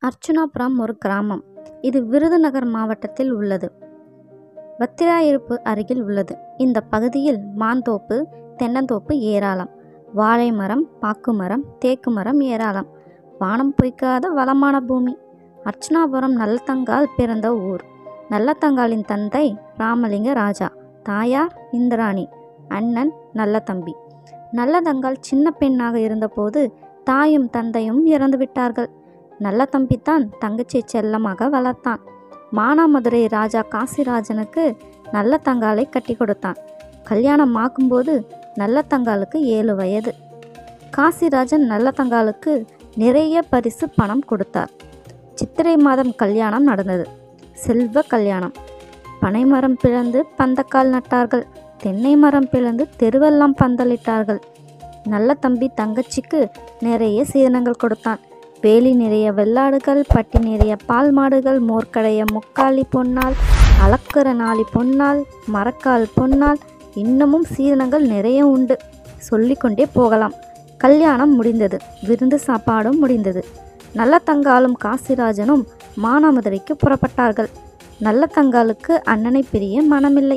அர்ச்சுனாபுரம் ஒரு கிராமம் இது விருதுநகர் மாவட்டத்தில் உள்ளது வத்திராயிருப்பு அருகில் உள்ளது இந்த பகுதியில் மாந்தோப்பு தென்னந்தோப்பு ஏராளம் வாழை மரம் பாக்கு மரம் தேக்கு மரம் ஏராளம் வானம் பொய்க்காத வளமான பூமி அர்ச்சனாபுரம் நல்லத்தங்கால் பிறந்த ஊர் நல்லத்தங்காலின் தந்தை ராமலிங்க ராஜா தாயார் இந்திராணி அண்ணன் நல்லதம்பி நல்லதங்கால் சின்ன பெண்ணாக இருந்தபோது தாயும் தந்தையும் இறந்து விட்டார்கள் நல்ல தம்பித்தான் தங்கச்சியை செல்லமாக வளர்த்தான் மானாமதுரை ராஜா காசிராஜனுக்கு நல்ல தங்காலை கட்டி கொடுத்தான் கல்யாணம் ஆகும்போது நல்ல தங்காலுக்கு ஏழு வயது காசிராஜன் நல்ல தங்காலுக்கு நிறைய பரிசு பணம் கொடுத்தார் சித்திரை மாதம் கல்யாணம் நடந்தது செல்வ கல்யாணம் பனைமரம் பிளந்து பந்தக்கால் நட்டார்கள் தென்னை மரம் பிளந்து தெருவெல்லாம் பந்தலிட்டார்கள் நல்ல தம்பி தங்கச்சிக்கு நிறைய சீதனங்கள் கொடுத்தான் வேலி நிறைய வெள்ளாடுகள் பட்டி நிறைய பால் மாடுகள் மோர்க்கடைய முக்காலி பொன்னால் அளக்குற நாளி பொன்னால் மரக்கால் பொன்னால் இன்னமும் சீதனங்கள் நிறைய உண்டு சொல்லிக்கொண்டே போகலாம் கல்யாணம் முடிந்தது விருந்து சாப்பாடும் முடிந்தது நல்ல தங்காலும் காசிராஜனும் மானாமதுரைக்கு புறப்பட்டார்கள் நல்ல தங்காலுக்கு அண்ணனை பிரிய மனமில்லை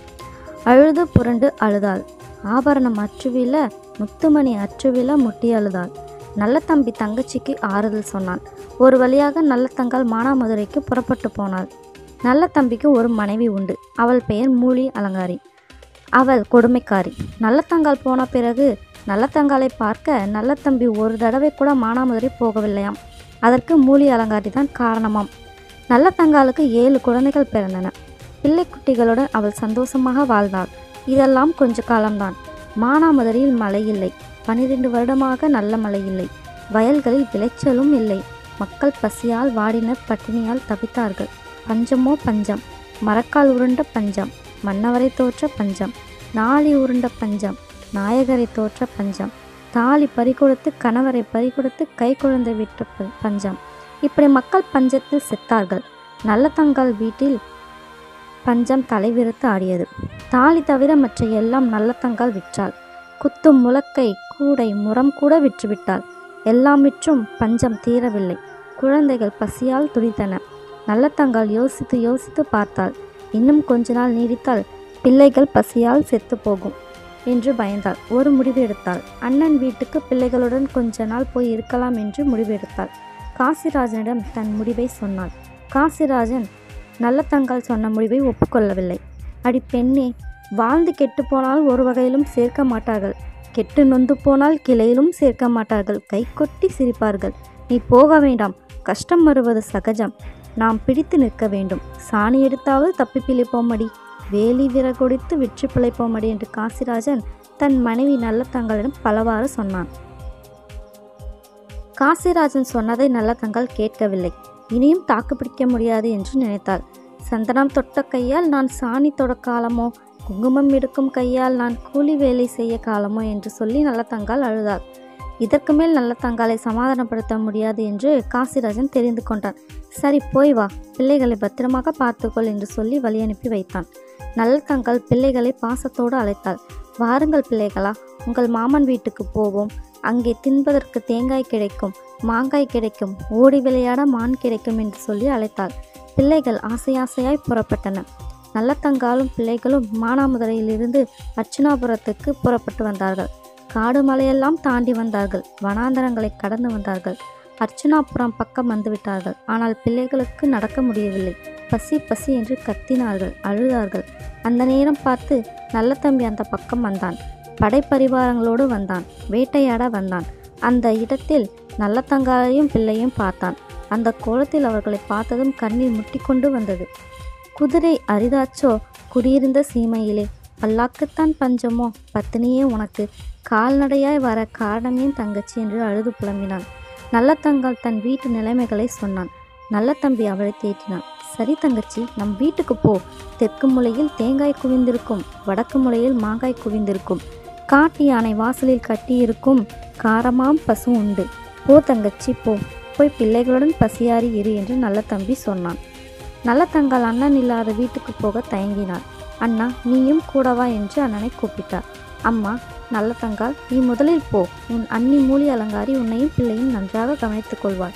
அழுது புரண்டு அழுதாள் ஆபரணம் அச்சுவில முத்துமணி அச்சுவில முட்டி அழுதாள் நல்ல தம்பி தங்கச்சிக்கு ஆறுதல் சொன்னான் ஒரு வழியாக நல்ல தங்கால் மானாமதுரைக்கு புறப்பட்டு போனாள் நல்ல தம்பிக்கு ஒரு மனைவி உண்டு அவள் பெயர் மூலி அலங்காரி அவள் கொடுமைக்காரி நல்ல தங்கால் போன பிறகு நல்ல தங்காலை பார்க்க நல்ல தம்பி ஒரு தடவை கூட மானாமதுரை போகவில்லையாம் அதற்கு மூலி அலங்காரி தான் காரணமாம் நல்ல தங்காலுக்கு ஏழு குழந்தைகள் பிறந்தன பிள்ளை குட்டிகளுடன் அவள் சந்தோஷமாக வாழ்ந்தாள் இதெல்லாம் கொஞ்ச காலம்தான் மானாமதுரையில் மழை இல்லை பனிரெண்டு வருடமாக நல்ல மழை இல்லை வயல்களில் விளைச்சலும் இல்லை மக்கள் பசியால் வாடினர் பட்டினியால் தவித்தார்கள் பஞ்சமோ பஞ்சம் மரக்கால் உருண்ட பஞ்சம் மன்னவரை தோற்ற பஞ்சம் நாளி உருண்ட பஞ்சம் நாயகரை தோற்ற பஞ்சம் தாலி பறிகொடுத்து கணவரை பறிகொடுத்து கை குழந்தை விட்ட ப- பஞ்சம் இப்படி மக்கள் பஞ்சத்தில் செத்தார்கள் நல்ல தங்கால் வீட்டில் பஞ்சம் தலைவிரித்து ஆடியது தாலி தவிர மற்ற எல்லாம் நல்ல தங்கால் விற்றாள் குத்தும் முழக்கை கூடை முறம் கூட விற்றுவிட்டாள் எல்லாம் விற்றும் பஞ்சம் தீரவில்லை குழந்தைகள் பசியால் துடித்தன நல்ல தங்கால் யோசித்து யோசித்து பார்த்தாள் இன்னும் கொஞ்ச நாள் நீடித்தால் பிள்ளைகள் பசியால் செத்து போகும் என்று பயந்தாள் ஒரு முடிவு எடுத்தாள் அண்ணன் வீட்டுக்கு பிள்ளைகளுடன் கொஞ்ச நாள் போய் இருக்கலாம் என்று முடிவு எடுத்தாள் காசிராஜனிடம் தன் முடிவை சொன்னாள் காசிராஜன் நல்ல தங்கால் சொன்ன முடிவை ஒப்புக்கொள்ளவில்லை அடி பெண்ணே வாழ்ந்து கெட்டு போனால் ஒரு வகையிலும் சேர்க்க மாட்டார்கள் கெட்டு நொந்து போனால் கிளையிலும் சேர்க்க மாட்டார்கள் கை கொட்டி சிரிப்பார்கள் நீ போக வேண்டாம் கஷ்டம் வருவது சகஜம் நாம் பிடித்து நிற்க வேண்டும் சாணி எடுத்தாவது தப்பி பிழைப்போம் அடி வேலி விறகொடித்து விற்று பிழைப்போம் அடி என்று காசிராஜன் தன் மனைவி நல்ல தங்களிடம் பலவாறு சொன்னான் காசிராஜன் சொன்னதை நல்ல தங்கள் கேட்கவில்லை இனியும் தாக்கு பிடிக்க முடியாது என்று நினைத்தாள் சந்தனம் தொட்ட கையால் நான் சாணி தொட காலமோ குங்குமம் எடுக்கும் கையால் நான் கூலி வேலை செய்ய காலமோ என்று சொல்லி நல்ல தங்கால் அழுதாள் இதற்கு மேல் நல்ல தங்காலை சமாதானப்படுத்த முடியாது என்று காசிராஜன் தெரிந்து கொண்டான் சரி போய் வா பிள்ளைகளை பத்திரமாக பார்த்துக்கொள் என்று சொல்லி வழி அனுப்பி வைத்தான் நல்ல தங்கால் பிள்ளைகளை பாசத்தோடு அழைத்தாள் வாருங்கள் பிள்ளைகளா உங்கள் மாமன் வீட்டுக்கு போவோம் அங்கே தின்பதற்கு தேங்காய் கிடைக்கும் மாங்காய் கிடைக்கும் ஓடி விளையாட மான் கிடைக்கும் என்று சொல்லி அழைத்தாள் பிள்ளைகள் ஆசை ஆசையாய் புறப்பட்டன நல்லத்தங்காலும் பிள்ளைகளும் மானாமதுரையிலிருந்து அர்ச்சனாபுரத்துக்கு புறப்பட்டு வந்தார்கள் காடு மலையெல்லாம் தாண்டி வந்தார்கள் வனாந்தரங்களை கடந்து வந்தார்கள் அர்ச்சனாபுரம் பக்கம் வந்துவிட்டார்கள் ஆனால் பிள்ளைகளுக்கு நடக்க முடியவில்லை பசி பசி என்று கத்தினார்கள் அழுதார்கள் அந்த நேரம் பார்த்து நல்ல தம்பி அந்த பக்கம் வந்தான் படைப்பரிவாரங்களோடு வந்தான் வேட்டையாட வந்தான் அந்த இடத்தில் நல்ல தங்காலையும் பிள்ளையும் பார்த்தான் அந்த கோலத்தில் அவர்களை பார்த்ததும் கண்ணீர் முட்டிக்கொண்டு வந்தது குதிரை அரிதாச்சோ குடியிருந்த சீமையிலே பல்லாக்குத்தான் பஞ்சமோ பத்தினியே உனக்கு கால்நடையாய் வர காரணமேன் தங்கச்சி என்று அழுது புலம்பினான் நல்ல தங்கால் தன் வீட்டு நிலைமைகளை சொன்னான் நல்ல தம்பி அவளை தேற்றினான் சரி தங்கச்சி நம் வீட்டுக்கு போ தெற்கு மூலையில் தேங்காய் குவிந்திருக்கும் வடக்கு மூலையில் மாங்காய் குவிந்திருக்கும் காட்டு யானை வாசலில் கட்டியிருக்கும் காரமாம் பசு உண்டு போ தங்கச்சி போ போய் பிள்ளைகளுடன் பசியாறி இரு என்று நல்ல தம்பி சொன்னான் நல்ல தங்கள் அண்ணன் இல்லாத வீட்டுக்கு போக தயங்கினாள் அண்ணா நீயும் கூடவா என்று அண்ணனை கூப்பிட்டார் அம்மா நல்ல தங்கால் நீ முதலில் போ உன் அண்ணி மூலி அலங்காரி உன்னையும் பிள்ளையும் நன்றாக கவனித்துக் கொள்வாள்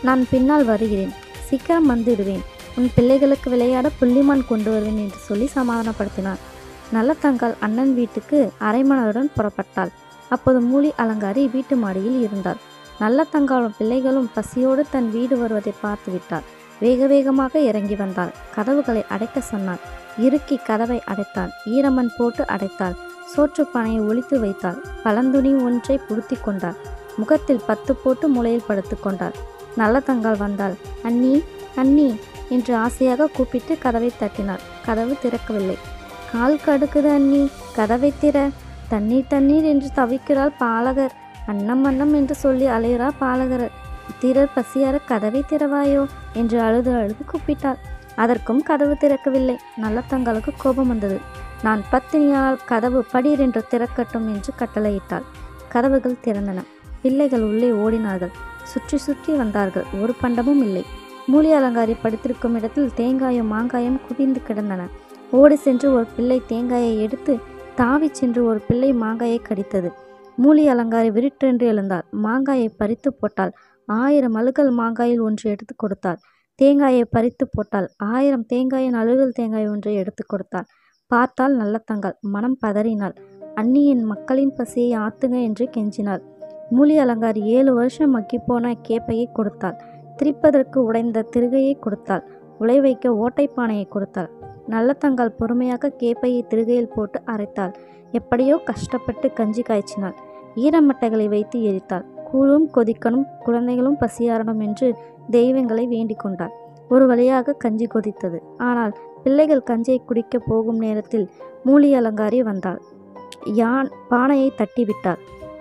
நான் பின்னால் வருகிறேன் சீக்கிரம் வந்துடுவேன் உன் பிள்ளைகளுக்கு விளையாட புள்ளிமான் கொண்டு வருவேன் என்று சொல்லி சமாதானப்படுத்தினார் நல்லத்தங்காள் அண்ணன் வீட்டுக்கு அரைமணருடன் புறப்பட்டாள் அப்போது மூலி அலங்காரி வீட்டு மாடியில் இருந்தாள் நல்லத்தங்காளும் பிள்ளைகளும் பசியோடு தன் வீடு வருவதை பார்த்து விட்டாள் வேக வேகமாக இறங்கி வந்தாள் கதவுகளை அடைக்க சொன்னாள் இறுக்கி கதவை அடைத்தாள் ஈரமண் போட்டு அடைத்தாள் சோற்றுப் பானையை ஒளித்து வைத்தாள் பழந்துணி ஒன்றை புடுத்தி கொண்டாள் முகத்தில் பத்து போட்டு முளையில் படுத்து கொண்டாள் நல்லதங்காள் வந்தாள் அண்ணி அண்ணி என்று ஆசையாக கூப்பிட்டு கதவை தட்டினாள் கதவு திறக்கவில்லை கால் கடுக்குது அண்ணி கதவை திற தண்ணீர் தண்ணீர் என்று தவிக்கிறாள் பாலகர் அன்னம் அன்னம் என்று சொல்லி அலைகிறார் பாலகர் திரர் பசியார கதவை திறவாயோ என்று அழுது அழுது கூப்பிட்டாள் அதற்கும் கதவு திறக்கவில்லை நல்லத்தங்களுக்கு கோபம் வந்தது நான் பத்தினியால் கதவு படீர் என்று திறக்கட்டும் என்று கட்டளையிட்டாள் கதவுகள் திறந்தன பிள்ளைகள் உள்ளே ஓடினார்கள் சுற்றி சுற்றி வந்தார்கள் ஒரு பண்டமும் இல்லை மூலி அலங்காரி படுத்திருக்கும் இடத்தில் தேங்காயும் மாங்காயும் குவிந்து கிடந்தன ஓடி சென்று ஒரு பிள்ளை தேங்காயை எடுத்து தாவி சென்று ஒரு பிள்ளை மாங்காயை கடித்தது மூலி அலங்காரி விருட்டென்று எழுந்தாள் மாங்காயை பறித்து போட்டாள் ஆயிரம் அழுகல் மாங்காயில் ஒன்று எடுத்து கொடுத்தாள் தேங்காயை பறித்து போட்டாள் ஆயிரம் தேங்காயின் அழுகல் தேங்காய் ஒன்றை எடுத்து கொடுத்தாள் பார்த்தால் நல்லத்தங்காள் மனம் பதறினாள் அண்ணியின் மக்களின் பசியை ஆத்துங்க என்று கெஞ்சினாள் மூலி அலங்காரி ஏழு வருஷம் மக்கிப்போன கேப்பையை கொடுத்தாள் திரிப்பதற்கு உடைந்த திருகையை கொடுத்தாள் உலை வைக்க ஓட்டைப்பானையை கொடுத்தாள் நல்லத்தங்காள் பொறுமையாக கேப்பையை திருகையில் போட்டு அரைத்தாள் எப்படியோ கஷ்டப்பட்டு கஞ்சி காய்ச்சினாள் ஈரமட்டைகளை வைத்து எரித்தாள் கூழும் கொதிக்கணும் குழந்தைகளும் பசியாரணும் என்று தெய்வங்களை வேண்டிக் கொண்டாள் ஒரு வழியாக கஞ்சி கொதித்தது ஆனால் பிள்ளைகள் கஞ்சியை குடிக்கப் போகும் நேரத்தில் மூலி அலங்காரி வந்தாள் யான் பானையை தட்டிவிட்டாள்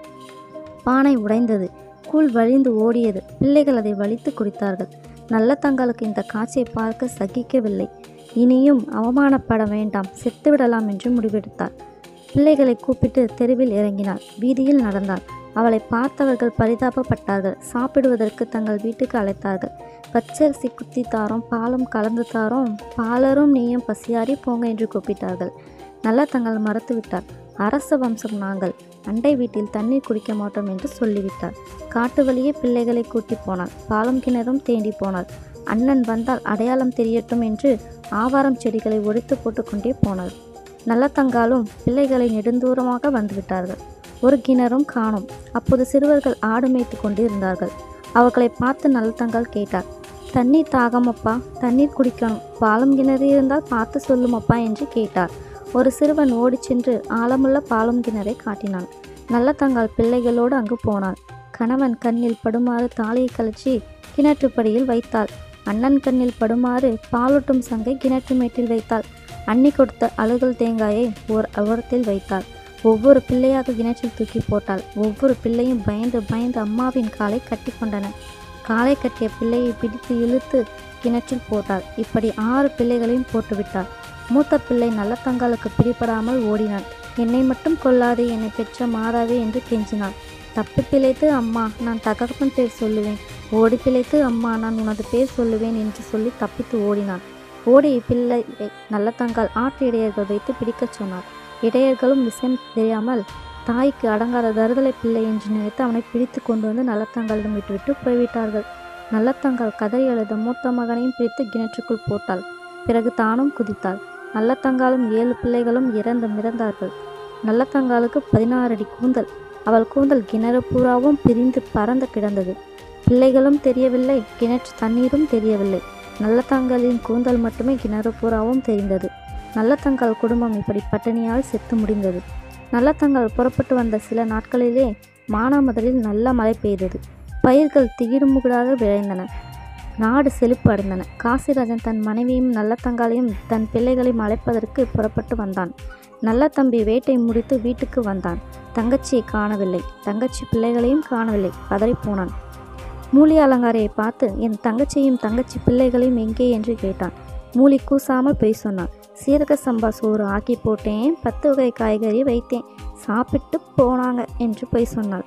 பானை உடைந்தது கூழ் வழிந்து ஓடியது பிள்ளைகள் அதை வலித்து குடித்தார்கள் நல்ல தங்களுக்கு இந்த காட்சியை பார்க்க சகிக்கவில்லை இனியும் அவமானப்பட வேண்டாம் செத்துவிடலாம் என்று முடிவெடுத்தாள் பிள்ளைகளை கூப்பிட்டு தெருவில் இறங்கினாள் வீதியில் நடந்தாள் அவளை பார்த்தவர்கள் பரிதாபப்பட்டார்கள் சாப்பிடுவதற்கு தங்கள் வீட்டுக்கு அழைத்தார்கள் பச்சரிசி குத்தி தாரோம் பாலும் கலந்து தாரோம் பாலரும் நீயும் பசியாரி போங்க என்று கூப்பிட்டார்கள் நல்லா தங்கள் மறத்துவிட்டார் அரச வம்சம் நாங்கள் அண்டை வீட்டில் தண்ணீர் குடிக்க மாட்டோம் என்று சொல்லிவிட்டார் காட்டு வழியே பிள்ளைகளை கூட்டி போனாள் பாலம் கிணறும் தேண்டி போனாள் அண்ணன் வந்தால் அடையாளம் தெரியட்டும் என்று ஆவாரம் செடிகளை ஒடித்து போட்டுக்கொண்டே போனாள் நல்லத்தங்காலும் பிள்ளைகளை நெடுந்தூரமாக வந்துவிட்டார்கள் ஒரு கிணறும் காணோம் அப்போது சிறுவர்கள் ஆடு மேய்த்து கொண்டு இருந்தார்கள் அவர்களை பார்த்து நல்லத்தங்கால் கேட்டார் தண்ணீர் தாகமப்பா தண்ணீர் குடிக்கணும் பாலம் கிணறு இருந்தால் பார்த்து சொல்லுமப்பா என்று கேட்டார் ஒரு சிறுவன் ஓடிச் சென்று ஆழமுள்ள பாலம் கிணறை காட்டினான் நல்லத்தங்கால் பிள்ளைகளோடு அங்கு போனாள் கணவன் கண்ணில் படுமாறு தாலியை கழற்றி கிணற்றுப்படியில் வைத்தாள் அண்ணன் கண்ணில் படுமாறு பாலூட்டும் சங்கை கிணற்று மேட்டில் வைத்தாள் அன்னி கொடுத்த அழுகல் தேங்காயை ஓர் ஓரத்தில் வைத்தாள் ஒவ்வொரு பிள்ளையாக கிணற்றில் தூக்கி போட்டாள் ஒவ்வொரு பிள்ளையும் பயந்து பயந்து அம்மாவின் காலை கட்டி கொண்டன காலை கட்டிய பிள்ளையை பிடித்து இழுத்து கிணற்றில் போட்டாள் இப்படி ஆறு பிள்ளைகளையும் போட்டுவிட்டாள் மூத்த பிள்ளை நல்லத்தங்காலுக்கு பிடிபடாமல் ஓடினான் என்னை மட்டும் கொல்லாதே என்னை பெற்ற மாதாவே என்று கெஞ்சினாள் தப்பி பிழைத்து அம்மா நான் தகப்பன் பேர் சொல்லுவேன் ஓடி பிழைத்து அம்மா நான் உனது பேர் சொல்லுவேன் என்று சொல்லி தப்பித்து ஓடினான் ஓடிய பிள்ளை நல்லத்தங்கால் ஆட்டு இடையர்கள் வைத்து பிடிக்கச் சொன்னார் இடையர்களும் விஷயம் தெரியாமல் தாய்க்கு அடங்காத தருதலை பிள்ளை என்று நினைத்து அவனை பிடித்து கொண்டு வந்து நல்லத்தங்காலிடம் விட்டுவிட்டு போய்விட்டார்கள் நல்லத்தங்கால் கதறி அழுத மூத்த மகனையும் பிடித்து கிணற்றுக்குள் போட்டாள் பிறகு தானும் குதித்தாள் நல்லத்தங்காலும் ஏழு பிள்ளைகளும் இறந்து மிதந்தார்கள் நல்லத்தங்காலுக்கு பதினாறு அடி கூந்தல் அவள் கூந்தல் கிணறு பூராவும் பிரிந்து பறந்து கிடந்தது பிள்ளைகளும் தெரியவில்லை கிணற்று தண்ணீரும் தெரியவில்லை நல்லத்தங்காலின் கூந்தல் மட்டுமே கிணறு பூராவும் தெரிந்தது நல்லத்தங்கால் குடும்பம் இப்படி பட்டினியால் செத்து முடிந்தது நல்லத்தங்கால் புறப்பட்டு வந்த சில நாட்களிலே மானாமதுரில் நல்ல மழை பெய்தது பயிர்கள் திகிடுமுகடாக விளைந்தன நாடு செழிப்பு அடைந்தன காசிராஜன் தன் மனைவியும் நல்லத்தங்காலையும் தன் பிள்ளைகளையும் அழைப்பதற்கு புறப்பட்டு வந்தான் நல்ல தம்பி வேட்டை முடித்து வீட்டுக்கு வந்தான் தங்கச்சியை காணவில்லை தங்கச்சி பிள்ளைகளையும் காணவில்லை பதறிப்போனான் மூலி அலங்காரியை பார்த்து என் தங்கச்சியும் தங்கச்சி பிள்ளைகளையும் எங்கே என்று கேட்டான் மூலி கூசாமல் பொய் சொன்னான் சீரக சம்பா சோறு ஆக்கி போட்டேன் பத்து வகை காய்கறி வைத்தேன் சாப்பிட்டு போனாங்க என்று பொய் சொன்னாள்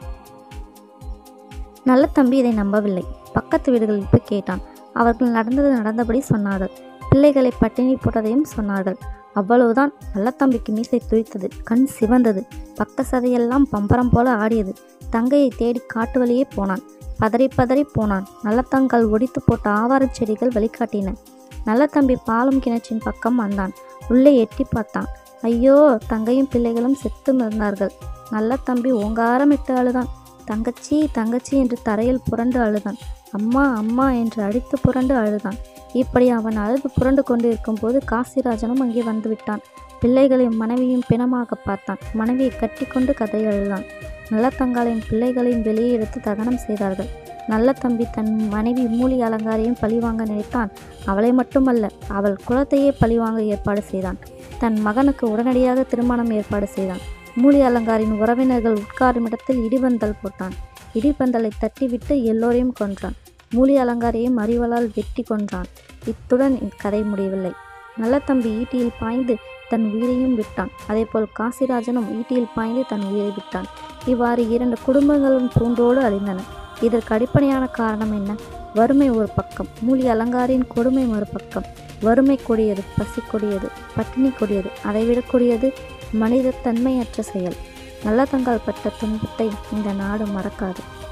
நல்ல தம்பி இதை நம்பவில்லை பக்கத்து வீடுகளில் போய் கேட்டான் அவர்கள் நடந்தது நடந்தபடி சொன்னார்கள் பிள்ளைகளை பட்டினி போட்டதையும் சொன்னார்கள் அவ்வளவுதான் நல்ல தம்பிக்கு மீசை துய்த்தது கண் சிவந்தது பக்க சதையெல்லாம் பம்பரம் போல ஆடியது தங்கையை தேடி காட்டு வழியே போனான் பதறி பதறி போனான் நல்லத்தங்கால் ஒடித்து போட்ட ஆவாரச் செடிகள் வழிகாட்டின நல்லத்தம்பி பாலும் கிணற்றின் பக்கம் வந்தான் உள்ளே எட்டி பார்த்தான் ஐயோ தங்கையும் பிள்ளைகளும் செத்து இருந்தார்கள் நல்ல தம்பி ஓங்காரமிட்டு அழுதான் தங்கச்சி தங்கச்சி என்று தரையில் புரண்டு அழுதான் அம்மா அம்மா என்று அடித்து புரண்டு அழுதான் இப்படி அவன் அழுது புரண்டு கொண்டிருக்கும் போது காசிராஜனும் அங்கே வந்து விட்டான் பிள்ளைகளையும் மனைவியும் பிணமாக பார்த்தான் மனைவியை கட்டிக்கொண்டு கதை அழுதான் நல்லத்தங்காலையும் பிள்ளைகளையும் வெளியே எடுத்து தகனம் செய்தார்கள் நல்ல தம்பி தன் மனைவி மூலி அலங்காரையும் பழிவாங்க நினைத்தான் அவளை மட்டுமல்ல அவள் குலத்தையே பழிவாங்க ஏற்பாடு செய்தான் தன் மகனுக்கு உடனடியாக திருமணம் ஏற்பாடு செய்தான் மூலி அலங்காரின் உறவினர்கள் உட்காரும் இடத்தில் இடிபந்தல் போட்டான் இடிபந்தலை தட்டிவிட்டு எல்லோரையும் கொன்றான் மூலி அலங்காரையும் அறிவலால் வெட்டி கொன்றான் இத்துடன் இக்கதை முடியவில்லை நல்ல தம்பி ஈட்டியில் பாய்ந்து தன் உயிரையும் விட்டான் அதேபோல் காசிராஜனும் ஈட்டியில் பாய்ந்து தன் உயிரை விட்டான் இவ்வாறு இரண்டு குடும்பங்களும் பூண்டோடு அழிந்தன இதற்கு அடிப்படையான காரணம் என்ன வறுமை ஒரு பக்கம் மூலி அலங்காரின் கொடுமை மறுபக்கம் வறுமை கொடியது பசி கொடியது பட்டினி கொடியது அதைவிட கொடியது மனித தன்மையற்ற செயல் நல்லதங்கால் பட்ட துன்பத்தை இந்த நாடு மறக்காது